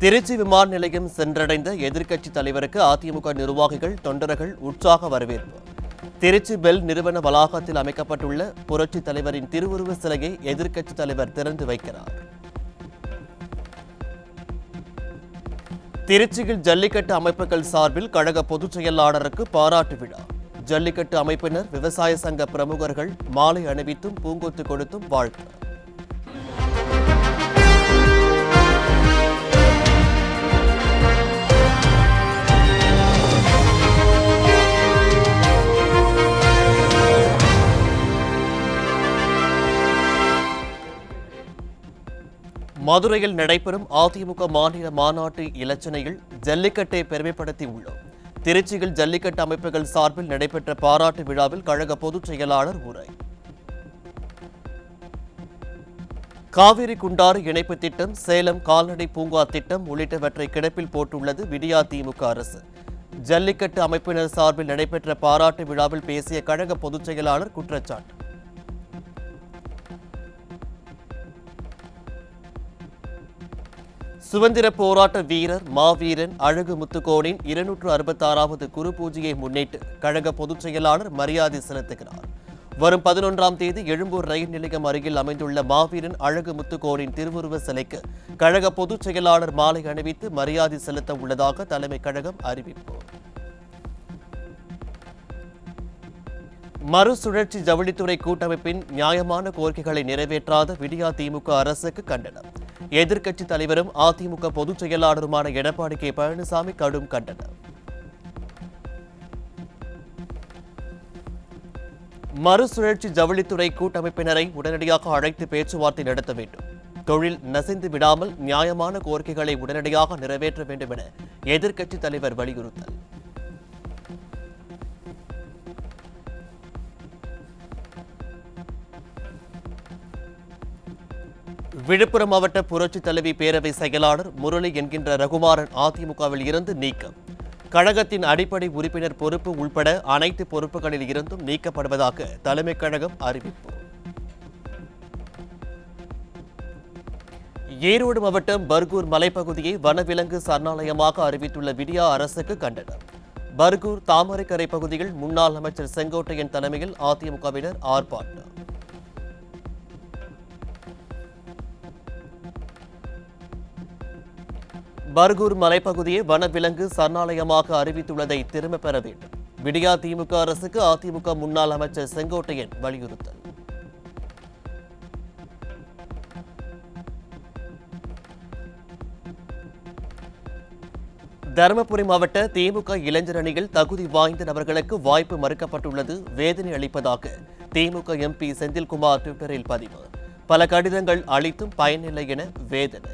திருச்சி விமான நிலையம் சென்றடைந்த எதிர்க்கட்சி தலைவருக்கு அதிமுக நிர்வாகிகள் தொண்டர்கள் உற்சாக வரவேற்பு திருச்சி பெல் நிறுவன வளாகத்தில் அமைக்கப்பட்டுள்ள புரட்சி தலைவரின் திருவுருவ சிலையை எதிர்க்கட்சி தலைவர் திறந்து வைக்கிறார் திருச்சியில் ஜல்லிக்கட்டு அமைப்புகள் சார்பில் கழக பொதுச் செயலாளருக்கு பாராட்டு விழா ஜல்லிக்கட்டு அமைப்பினர் விவசாய சங்க பிரமுகர்கள் மாலை அணிவித்தும் பூங்கொத்து கொடுத்தும் வாழ்த்து மதுரையில் நடைபெறும் அதிமுக மாநில மாநாட்டு இலச்சினையில் ஜல்லிக்கட்டை பெருமைப்படுத்தி உள்ளோம் திருச்சியில் ஜல்லிக்கட்டு அமைப்புகள் சார்பில் நடைபெற்ற பாராட்டு விழாவில் கழக பொதுச் செயலாளர் உரை காவிரி குண்டாறு இணைப்பு திட்டம் சேலம் கால்நடை பூங்கா திட்டம் உள்ளிட்டவற்றை கிடப்பில் போட்டுள்ளது விடியா திமுக அரசு ஜல்லிக்கட்டு அமைப்பினர் சார்பில் நடைபெற்ற பாராட்டு விழாவில் பேசிய கழக பொதுச் செயலாளர் குற்றச்சாட்டு சுதந்திர போராட்ட வீரர் மாவீரன் அழகு முத்துக்கோனின் இருநூற்று அறுபத்தாறாவது குரு பூஜையை முன்னிட்டு கழக பொதுச் செயலாளர் மரியாதை செலுத்துகிறார் வரும் பதினொன்றாம் தேதி எழும்பூர் ரயில் நிலையம் அருகில் அமைந்துள்ள மாவீரன் அழகு முத்துக்கோனின் திருவுருவ சிலைக்கு கழக பொதுச் செயலாளர் மாலை அணிவித்து மரியாதை செலுத்த உள்ளதாக தலைமை கழகம் அறிவிப்பு மறுசுழற்சி ஜவுளித்துறை கூட்டமைப்பின் நியாயமான கோரிக்கைகளை நிறைவேற்றாத விடியா திமுக அரசுக்கு கண்டனம் எதிர்க்கட்சி தலைவரும் அதிமுக பொதுச் செயலாளருமான எடப்பாடி கே பழனிசாமி கடும் கண்டனம் மறுசுழற்சி ஜவுளித்துறை கூட்டமைப்பினரை உடனடியாக அழைத்து பேச்சுவார்த்தை நடத்த வேண்டும் தொழில் நசிந்து விடாமல் நியாயமான கோரிக்கைகளை உடனடியாக நிறைவேற்ற வேண்டும் என எதிர்க்கட்சி தலைவர் வலியுறுத்தல் விழுப்புரம் மாவட்ட புரட்சி தலைவி பேரவை செயலாளர் முரளி என்கின்ற ரகுமாரன் அதிமுகவில் இருந்து நீக்கம் கழகத்தின் அடிப்படை உறுப்பினர் பொறுப்பு உள்பட அனைத்து பொறுப்புகளில் இருந்தும் நீக்கப்படுவதாக தலைமை கழகம் அறிவிப்பு ஈரோடு மாவட்டம் பர்கூர் மலைப்பகுதியை வனவிலங்கு சரணாலயமாக அறிவித்துள்ள விடியா அரசுக்கு கண்டனம் பர்கூர் தாமரைக்கரை பகுதியில் முன்னாள் அமைச்சர் செங்கோட்டையன் தலைமையில் அதிமுகவினர் ஆர்ப்பாட்டம் பர்கூர் மலைப்பகுதியை வனவிலங்கு சரணாலயமாக அறிவித்துள்ளதை திரும்பப் பெற வேண்டும் விடியா திமுக அரசுக்கு அதிமுக முன்னாள் அமைச்சர் செங்கோட்டையன் வலியுறுத்தல் தருமபுரி மாவட்ட திமுக இளைஞர் அணியில் தகுதி வாய்ந்த நபர்களுக்கு வாய்ப்பு மறுக்கப்பட்டுள்ளது வேதனை அளிப்பதாக திமுக எம்பி செந்தில்குமார் ட்விட்டரில் பதிவு பல கடிதங்கள் அளித்தும் பயனில்லை என வேதனை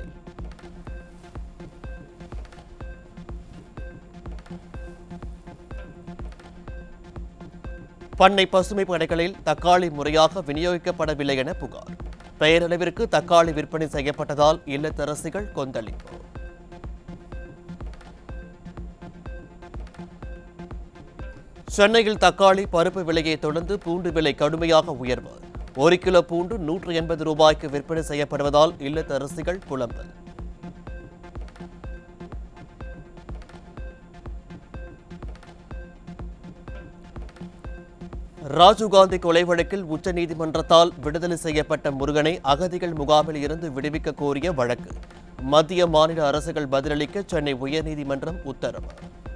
பண்ணை பசுமை கடைகளில் தக்காளி முறையாக விநியோகிக்கப்படவில்லை என புகார் பெயரளவிற்கு தக்காளி விற்பனை செய்யப்பட்டதால் இல்லத்தரசிகள் கொந்தளிப்பு சென்னையில் தக்காளி பருப்பு விலையை தொடர்ந்து பூண்டு விலை கடுமையாக உயர்வு ஒரு கிலோ பூண்டு நூற்று எண்பது ரூபாய்க்கு விற்பனை செய்யப்படுவதால் இல்லத்தரசிகள் புலம்பல் ராஜீவ்காந்தி கொலை வழக்கில் உச்சநீதிமன்றத்தால் விடுதலை செய்யப்பட்ட முருகனை அகதிகள் முகாமில் இருந்து விடுவிக்க கோரிய வழக்கு மத்திய மாநில அரசுகள் பதிலளிக்க சென்னை உயர்நீதிமன்றம் உத்தரவு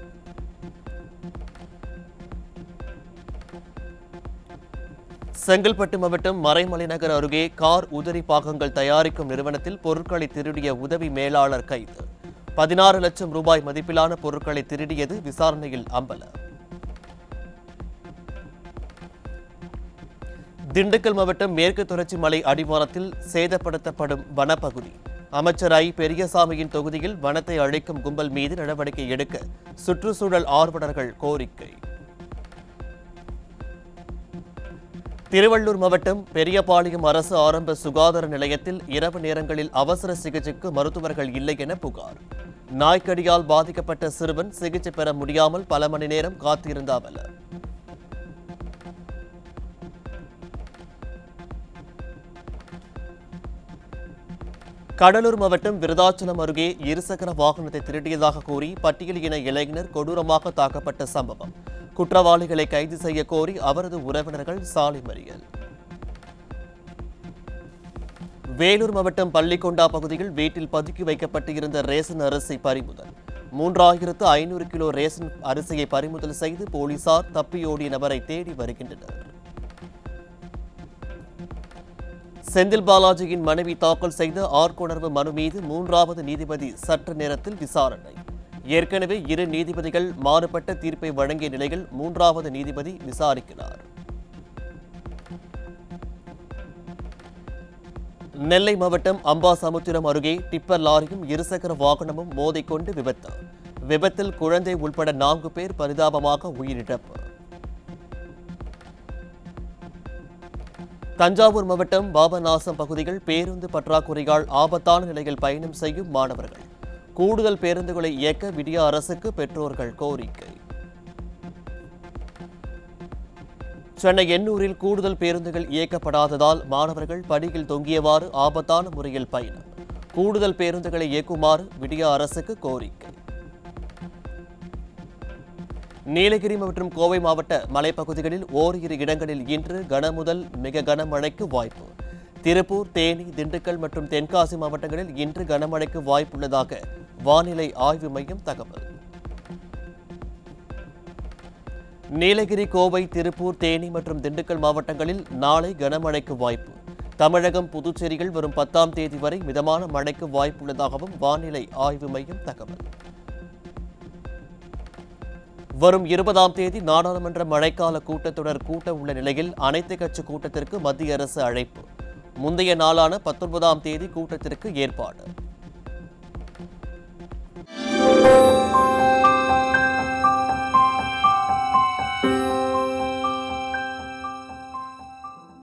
செங்கல்பட்டு மாவட்டம் மறைமலை நகர் அருகே கார் உதிரி பாகங்கள் தயாரிக்கும் நிறுவனத்தில் பொருட்களை திருடிய உதவி மேலாளர் கைது பதினாறு லட்சம் ரூபாய் மதிப்பிலான பொருட்களை திருடியது விசாரணையில் அம்பலம் திண்டுக்கல் மாவட்டம் மேற்கு தொடர்ச்சி மலை அடிவாரத்தில் சேதப்படுத்தப்படும் வனப்பகுதி அமைச்சர் ஐ பெரியசாமியின் தொகுதியில் வனத்தை அழிக்கும் கும்பல் மீது நடவடிக்கை எடுக்க சுற்றுச்சூழல் ஆர்வலர்கள் கோரிக்கை திருவள்ளூர் மாவட்டம் பெரியபாளையம் அரசு ஆரம்ப சுகாதார நிலையத்தில் இரவு நேரங்களில் அவசர சிகிச்சைக்கு மருத்துவர்கள் இல்லை என புகார் நாய்க்கடியால் பாதிக்கப்பட்ட சிறுவன் சிகிச்சை பெற முடியாமல் பல மணி நேரம் காத்திருந்த அவலம் கடலூர் மாவட்டம் விருதாச்சலம் அருகே இருசக்கர வாகனத்தை திருடியதாக கூறி பட்டியல் இன இளைஞர் கொடூரமாக தாக்கப்பட்ட சம்பவம் குற்றவாளிகளை கைது செய்ய கோரி அவரது உறவினர்கள் சாலை மறியல் வேலூர் மாவட்டம் பள்ளிக்கொண்டா பகுதியில் வீட்டில் பதுக்கி வைக்கப்பட்டு இருந்த ரேசன் அரிசி பறிமுதல் மூன்றாயிரத்து ஐநூறு கிலோ ரேசன் அரிசியை பறிமுதல் செய்து போலீசார் தப்பியோடிய நபரை தேடி வருகின்றனர் செந்தில் பாலாஜியின் மனைவி தாக்கல் செய்த ஆட்கொணர்வு மனு மீது மூன்றாவது நீதிபதி சற்று நேரத்தில் விசாரணை ஏற்கனவே இரு நீதிபதிகள் மாறுபட்ட தீர்ப்பை வழங்கிய நிலையில் மூன்றாவது நீதிபதி விசாரிக்கிறார் நெல்லை மாவட்டம் அம்பாசமுத்திரம் அருகே டிப்பர் லாரியும் இருசக்கர வாகனமும் மோதிக்கொண்டு விபத்து விபத்தில் குழந்தை உள்பட நான்கு பேர் பரிதாபமாக உயிரிழப்பு தஞ்சாவூர் மாவட்டம் பாபநாசம் பகுதியில் பேருந்து பற்றாக்குறையால் ஆபத்தான நிலையில் பயணம் செய்யும் மாணவர்கள் கூடுதல் பேருந்துகளை இயக்க விடிய அரசுக்கு பெற்றோர்கள் கோரிக்கை சென்னை எண்ணூரில் கூடுதல் பேருந்துகள் இயக்கப்படாததால் மாணவர்கள் படியில் தொங்கியவாறு ஆபத்தான முறையில் பயணம் கூடுதல் பேருந்துகளை இயக்குமாறு விடிய அரசுக்கு கோரிக்கை நீலகிரி மற்றும் கோவை மாவட்ட மலைப்பகுதிகளில் ஓரிரு இடங்களில் இன்று கனமுதல் மிக கனமழைக்கு வாய்ப்பு திருப்பூர் தேனி திண்டுக்கல் மற்றும் தென்காசி மாவட்டங்களில் இன்று கனமழைக்கு வாய்ப்புள்ளதாக வானிலை ஆய்வு மையம் தகவல் நீலகிரி கோவை திருப்பூர் தேனி மற்றும் திண்டுக்கல் மாவட்டங்களில் நாளை கனமழைக்கு வாய்ப்பு தமிழகம் புதுச்சேரியில் வரும் பத்தாம் தேதி வரை மிதமான மழைக்கு வாய்ப்புள்ளதாகவும் வானிலை ஆய்வு மையம் தகவல் வரும் இருபதாம் தேதி நாடாளுமன்ற மழைக்கால கூட்டத்தொடர் கூட்ட உள்ள நிலையில் அனைத்து கட்சி கூட்டத்திற்கு மத்திய அரசு அழைப்பு முந்தைய நாளான பத்தொன்பதாம் தேதி கூட்டத்திற்கு ஏற்பாடு